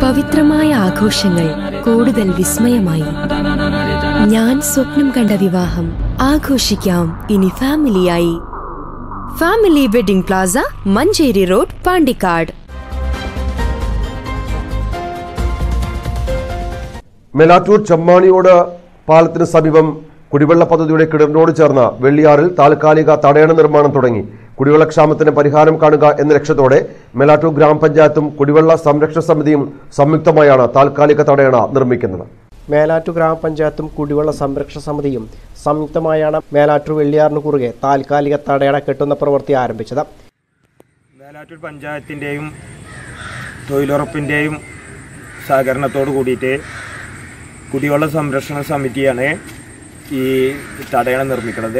പവിത്രമായ ആഘോഷങ്ങൾ കൂടുതൽ വിസ്മയമായി ഞാൻ സ്വപ്നം കണ്ട വിവാഹം ആഘോഷിക്കാം ഇനി ഫാമിലിയായി family wedding plaza Manjeri road Pandikkad Melattur Chemmaniyode പാലത്തിന് സമീപം കുടിവെള്ള പദ്ധതിയുടെ കിണറിനോട് ചേർന്ന വെള്ളിയാറിൽ താൽക്കാലിക തടയണ നിർമ്മാണം തുടങ്ങി കുടിവെള്ളക്ഷാമത്തിന് പരിഹാരം കാണുക എന്ന ലക്ഷ്യത്തോടെ മെലാറ്റൂർ ഗ്രാമപഞ്ചായത്തും കുടിവെള്ള സംരക്ഷണ സമിതിയും സംയുക്തമായാണ് താൽക്കാലിക തടയണ നിർമ്മിക്കുന്നത് മേലാറ്റൂർ ഗ്രാമപഞ്ചായത്തും കുടിവെള്ള സംരക്ഷണ സമിതിയും സംയുക്തമായാണ് മേലാറ്റൂർ വെള്ളിയാറിന് കുറുകെ താൽക്കാലിക തടയണ കെട്ടുന്ന പ്രവൃത്തി ആരംഭിച്ചത് മേലാറ്റൂർ പഞ്ചായത്തിൻ്റെയും തൊഴിലുറപ്പിൻ്റെയും സഹകരണത്തോട് കൂടിയിട്ട് കുടിവെള്ള സംരക്ഷണ സമിതിയാണ് ഈ തടയണ നിർമ്മിക്കുന്നത്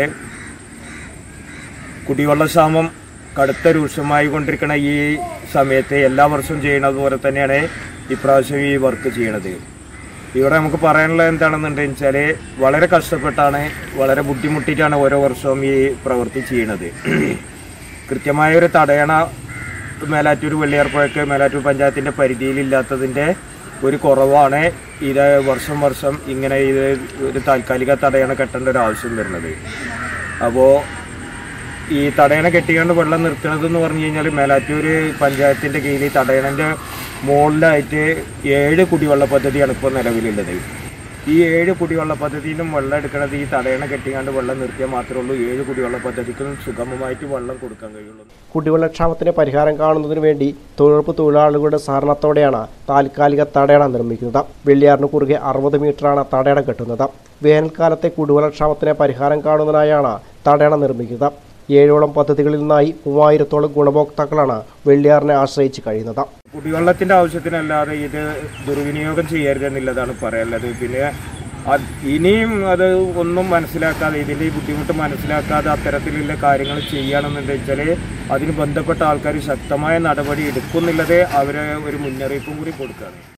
കുടിവെള്ളക്ഷാമം കടുത്ത രൂക്ഷമായി കൊണ്ടിരിക്കുന്ന ഈ സമയത്ത് എല്ലാ വർഷവും ചെയ്യുന്നത് പോലെ തന്നെയാണ് ഇപ്രാവശ്യം ഈ വർക്ക് ചെയ്യണത് ഇവിടെ നമുക്ക് പറയാനുള്ളത് എന്താണെന്നുണ്ടെന്ന് വെച്ചാൽ വളരെ കഷ്ടപ്പെട്ടാണ് വളരെ ബുദ്ധിമുട്ടിയിട്ടാണ് ഓരോ വർഷവും ഈ പ്രവൃത്തി ചെയ്യണത് കൃത്യമായ ഒരു തടയണ മേലാറ്റൂർ വെള്ളിയാർപ്പുഴക്ക് മേലാറ്റൂർ പഞ്ചായത്തിൻ്റെ പരിധിയിലില്ലാത്തതിൻ്റെ ഒരു കുറവാണ് ഇത് വർഷം വർഷം ഇങ്ങനെ ഇത് ഒരു താൽക്കാലിക തടയണ കെട്ടേണ്ട ഒരു ആവശ്യം വരുന്നത് അപ്പോൾ ഈ തടയണ കെട്ടിക്കൊണ്ട് വെള്ളം നിർത്തുന്നത് എന്ന് പറഞ്ഞു കഴിഞ്ഞാൽ മേലാറ്റൂർ പഞ്ചായത്തിൻ്റെ കീഴിൽ തടയണൻ്റെ മുകളിലായിട്ട് ഏഴ് കുടിവെള്ള പദ്ധതിയാണ് ഇപ്പോൾ നിലവിലുള്ളത് ഈ ഏഴ് കുടിവെള്ള പദ്ധതിയിലും വെള്ളം എടുക്കുന്നത് ഈ തടയണ കെട്ടിക്കാണ്ട് വെള്ളം നിർത്തിയാൽ മാത്രമേ ഉള്ളൂ ഏഴ് കുടിവെള്ള പദ്ധതിക്കും സുഗമമായിട്ട് വെള്ളം കൊടുക്കാൻ കഴിയുള്ളൂ കുടിവെള്ളക്ഷാമത്തിന് പരിഹാരം കാണുന്നതിനു വേണ്ടി തൊഴിലുറപ്പ് തൊഴിലാളികളുടെ സഹകരണത്തോടെയാണ് താൽക്കാലിക തടയണ നിർമ്മിക്കുന്നത് വെള്ളിയാറിന് കുറുകെ അറുപത് മീറ്ററാണ് തടയണ കെട്ടുന്നത് വേനൽക്കാലത്തെ കുടിവെള്ളക്ഷാമത്തിന് പരിഹാരം കാണുന്നതിനായാണ് തടയണ നിർമ്മിക്കുന്നത് ഏഴോളം പദ്ധതികളിൽ നിന്നായി മൂവായിരത്തോളം ഗുണഭോക്താക്കളാണ് വെള്ളിയാറിനെ ആശ്രയിച്ച് കഴിയുന്നത് കുടിവെള്ളത്തിന്റെ ആവശ്യത്തിനല്ലാതെ ഇത് ദുർവിനിയോഗം ചെയ്യരുതെന്നുള്ളതാണ് പറയാനുള്ളത് പിന്നെ അത് ഇനിയും അത് ഒന്നും മനസ്സിലാക്കാതെ ഇതിന്റെ ഈ ബുദ്ധിമുട്ട് മനസ്സിലാക്കാതെ അത്തരത്തിലുള്ള കാര്യങ്ങൾ ചെയ്യണമെന്ന് വെച്ചാൽ അതിന് ബന്ധപ്പെട്ട ആൾക്കാർ ശക്തമായ നടപടി എടുക്കുന്നില്ലത് അവരെ ഒരു മുന്നറിയിപ്പും കൂടി കൊടുക്കുകയാണ്